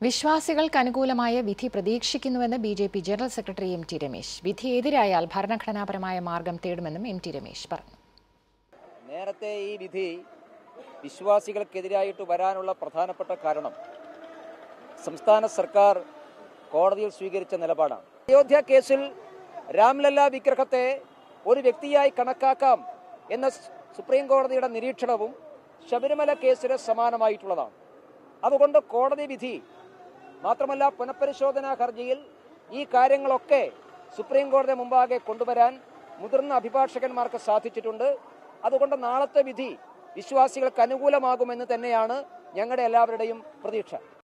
വിശ്വാസികൾക്ക് അനുകൂലമായ വിധി പ്രതീക്ഷിക്കുന്നുവെന്ന് B J P general secretary M T Ramesh വിധി എതിരായാൽ ഭരണഘടനാപരമായ മാർഗം തേടുമെന്നും എം ടി രമേശ് പറഞ്ഞു നേരത്തെ ഈ വിധി വിശ്വാസികൾക്കെതിരായിട്ട് വരാനുള്ള പ്രധാനപ്പെട്ട കാരണം സംസ്ഥാന സർക്കാർ കോടതിയിൽ സ്വീകരിച്ച നിലപാടാണ് അയോധ്യ കേസിൽ രാംലല്ല വിഗ്രഹത്തെ ഒരു വ്യക്തിയായി കണക്കാക്കാം എന്ന സുപ്രീം കോടതിയുടെ നിരീക്ഷണവും ശബരിമല കേസിന് സമാനമായിട്ടുള്ളതാണ് അതുകൊണ്ട് കോടതി വിധി മാത്രമല്ല പുനഃപരിശോധനാ ഹർജിയിൽ ഈ കാര്യങ്ങളൊക്കെ സുപ്രീം കോടതി മുമ്പാകെ കൊണ്ടുവരാൻ മുതിർന്ന അഭിഭാഷകന്മാർക്ക് സാധിച്ചിട്ടുണ്ട് അതുകൊണ്ട് നാളത്തെ വിധി വിശ്വാസികൾക്ക് അനുകൂലമാകുമെന്ന് തന്നെയാണ് ഞങ്ങളുടെ എല്ലാവരുടെയും പ്രതീക്ഷ